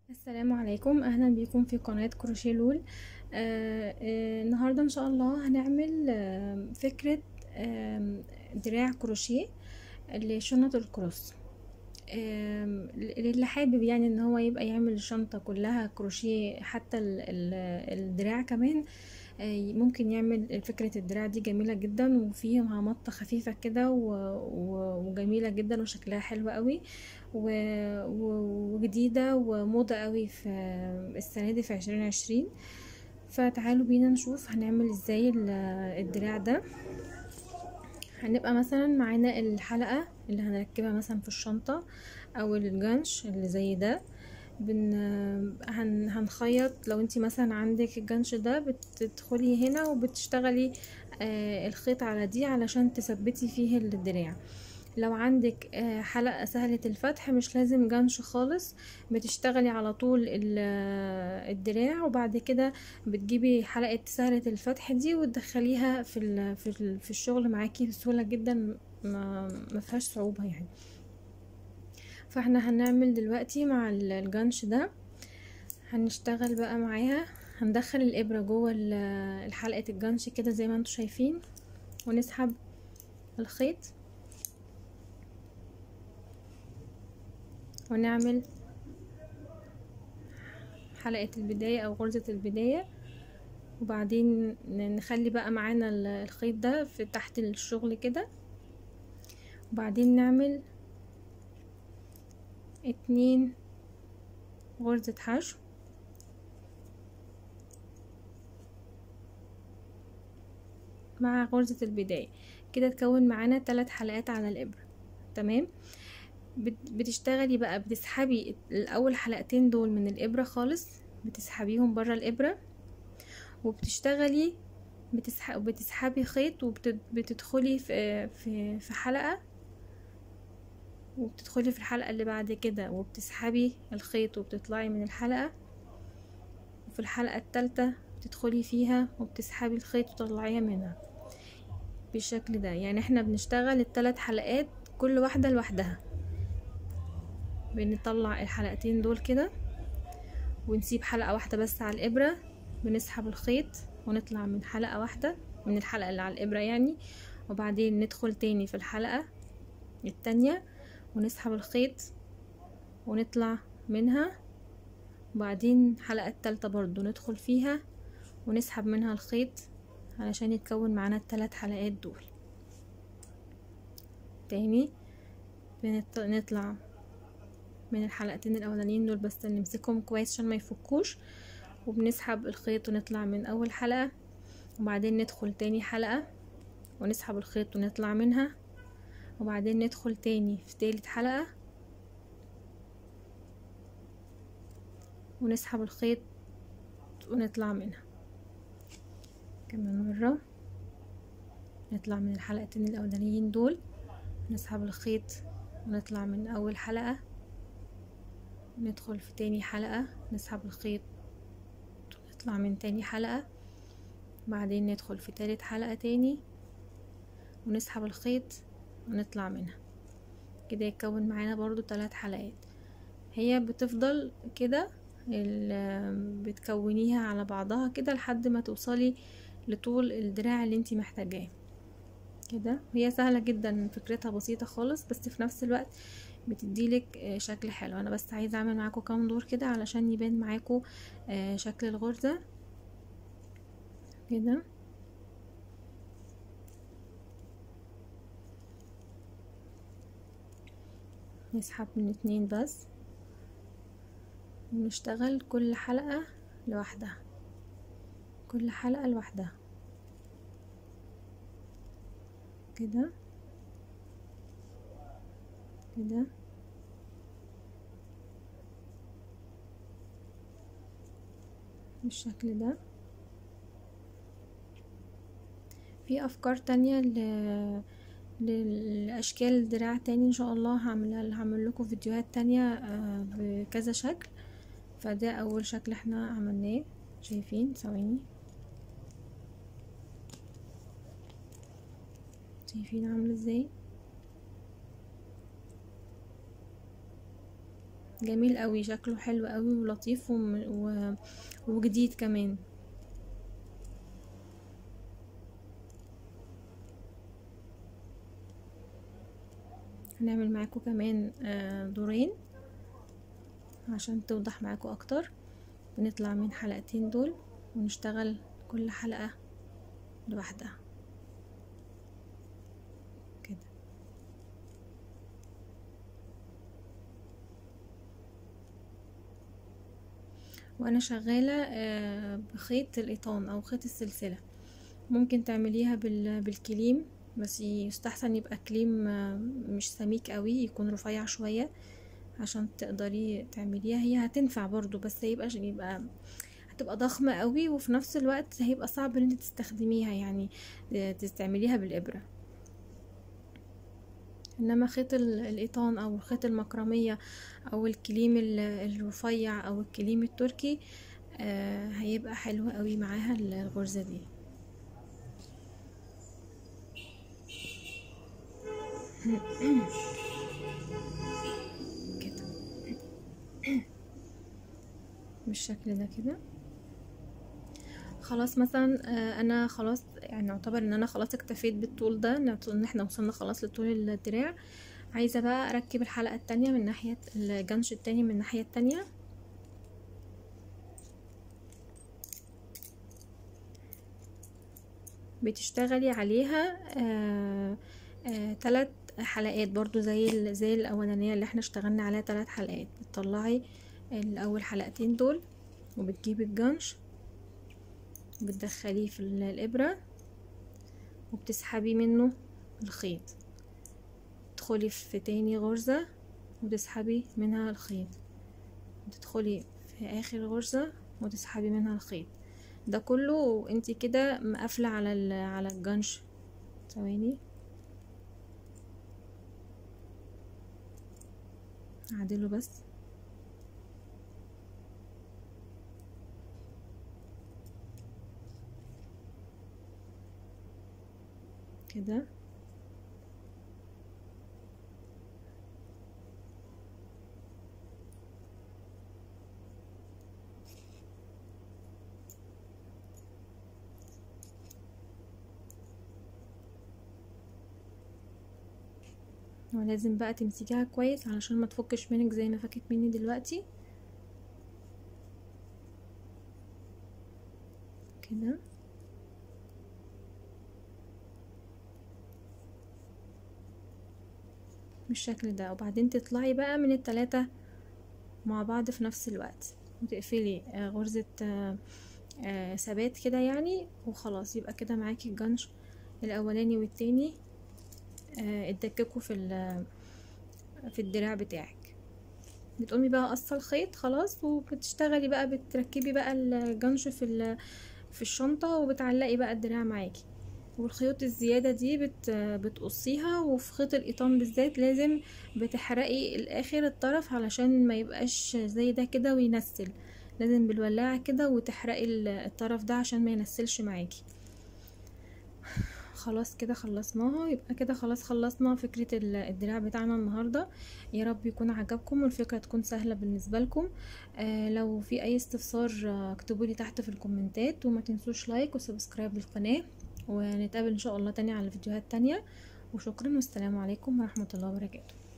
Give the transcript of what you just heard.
السلام عليكم اهلا بيكم في قناة كروشيه لول آه آه النهاردة ان شاء الله هنعمل آه فكرة آه دراع كروشيه لشنط الكروس آه اللي حابب يعني ان هو يبقى يعمل الشنطة كلها كروشيه حتى ال- ال- الدراع كمان آه ممكن يعمل فكرة الدراع دي جميلة جدا وفيها مطة خفيفة كده و- و- وجميلة جدا وشكلها حلو قوي و- و- وجديدة وموضة قوي في السنة دي في عشرين عشرين فتعالوا بينا نشوف هنعمل ازاي ال- الدراع ده هنبقى مثلا معانا الحلقة اللي هنركبها مثلا في الشنطة او الجنش اللي زي ده بن هن هنخيط لو انتي مثلا عندك الجنش ده بتدخلي هنا وبتشتغلي آه الخيط على دي علشان تثبتي فيه الدراع لو عندك آه حلقة سهلة الفتح مش لازم جنش خالص بتشتغلي على طول الدراع وبعد كده بتجيبي حلقة سهلة الفتح دي وتدخليها في ال في, ال في الشغل معاكي بسهولة جدا ما مفيهاش صعوبة يعني فاحنا هنعمل دلوقتي مع الجنش ده هنشتغل بقى معاها هندخل الابرة جوه حلقة الجنش كده زي ما انتوا شايفين ونسحب الخيط ونعمل حلقة البداية او غرزة البداية وبعدين نخلي بقى معانا الخيط ده في تحت الشغل كده وبعدين نعمل اتنين غرزة حشو مع غرزة البداية كده تكون معانا ثلاث حلقات على الإبرة تمام بتشتغلي بقى بتسحبي الأول حلقتين دول من الإبرة خالص بتسحبيهم برا الإبرة وبتشتغلي بتسحب بتسحبي خيط وبتدخلي في في في حلقة وبتدخلي في الحلقة اللي بعد كده وبتسحبي الخيط وبتطلعي من الحلقة وفي الحلقة التالتة بتدخلي فيها وبتسحبي الخيط وتطلعيها منها بالشكل ده يعني احنا بنشتغل الثلاث حلقات كل واحدة لوحدها بنطلع الحلقتين دول كده ونسيب حلقة واحدة بس على الإبرة بنسحب الخيط ونطلع من حلقة واحدة من الحلقة اللي على الإبرة يعني وبعدين ندخل تاني في الحلقة التانية ونسحب الخيط ونطلع منها وبعدين الحلقة التالتة برضو ندخل فيها ونسحب منها الخيط علشان يتكون معانا التلات حلقات دول تاني نطلع من الحلقتين الاولانيين دول بس نمسكهم كويس عشان ما يفكوش وبنسحب الخيط ونطلع من اول حلقة وبعدين ندخل تاني حلقة ونسحب الخيط ونطلع منها وبعدين ندخل تاني في تالت حلقة ونسحب الخيط ونطلع منها كمان مرة نطلع من الحلقتين الأولانيين دول نسحب الخيط ونطلع من أول حلقة ندخل في تاني حلقة نسحب الخيط ونطلع من تاني حلقة بعدين ندخل في تالت حلقة تاني ونسحب الخيط ونطلع منها كده يتكون معانا برضو ثلاث حلقات هي بتفضل كده بتكونيها على بعضها كده لحد ما توصلي لطول الدراع اللي انتي محتاجاه كده هي سهلة جدا فكرتها بسيطة خالص بس في نفس الوقت بتديلك شكل حلو انا بس عايزة اعمل معاكم كام دور كده علشان يبان معاكم شكل الغرزة كده نسحب من اتنين بس ونشتغل كل حلقة لوحدها كل حلقة لوحدها كده كده بالشكل ده في افكار تانية ل للاشكال دراع تاني ان شاء الله هعملها هعمل لكم فيديوهات تانية بكذا شكل فده اول شكل احنا عملناه شايفين ثواني شايفين عامل ازاي جميل قوي شكله حلو قوي ولطيف وم- و... وجديد كمان هنعمل معاكم كمان آه، دورين عشان توضح معاكم اكتر بنطلع من حلقتين دول ونشتغل كل حلقة لوحدها كده وانا شغالة آه، بخيط القيطان او خيط السلسلة ممكن تعمليها بال- بالكليم بس يستحسن يبقى كليم آه، مش سميك قوي يكون رفيع شوية عشان تقدري تعمليها هي هتنفع برضو بس هيبقى يبقى هتبقى ضخمة قوي وفي نفس الوقت هيبقى صعب ان انت تستخدميها يعني تستعمليها بالإبرة انما خيط ال- القيطان او خيط المكرمية او الكليم ال- الرفيع او الكليم التركي آه، هيبقى حلو قوي معاها الغرزة دي كده بالشكل ده كده خلاص مثلا آه، انا خلاص يعني اعتبر ان انا خلاص اكتفيت بالطول ده نعت- ان احنا وصلنا خلاص لطول الدراع عايزة بقى اركب الحلقة التانية من ناحية الجنش التاني من الناحية التانية بتشتغلي عليها آه آه تلات حلقات برضو زي ال- زي الاولانية اللي احنا اشتغلنا عليها تلات حلقات بتطلعي الاول حلقتين دول وبتجيبي الجنش بتدخليه في ال- الابرة وبتسحبي منه الخيط تدخلي في تاني غرزة وتسحبي منها الخيط وتدخلي في اخر غرزة وتسحبي منها الخيط ده كله انتي كده مقفلة على ال- على الجنش ثواني اعدله بس كده ولازم بقى تمسكيها كويس علشان ما تفكش منك زي ما فكت مني دلوقتي كده بالشكل ده وبعدين تطلعي بقى من التلاتة مع بعض في نفس الوقت وتقفلي آه، غرزة آه، آه، ثبات كده يعني وخلاص يبقى كده معاكي الجنش الاولاني والتاني آه، اتدككوا في ال- في الدراع بتاعك بتقومي بقى قصة الخيط خلاص وبتشتغلي بقى بتركبي بقى الجنش في ال- في الشنطة وبتعلقي بقى الدراع معاكي والخيوط الزيادة دي بت بتقصيها وفي خيط القيطان بالذات لازم بتحرقي الاخر الطرف علشان ما يبقاش زي ده كده وينسل لازم بالولاعة كده وتحرقي ال- الطرف ده عشان ما ينسلش معاكي خلاص كده خلصناها يبقى كده خلاص خلصنا فكرة ال- الدراع بتاعنا النهاردة يا رب يكون عجبكم والفكرة تكون سهلة بالنسبة لكم آه لو في اي استفسار آه، اكتبولي تحت في الكومنتات وما تنسوش لايك وسبسكرايب للقناة ونتقابل ان شاء الله تاني على فيديوهات تانية وشكرا والسلام عليكم ورحمة الله وبركاته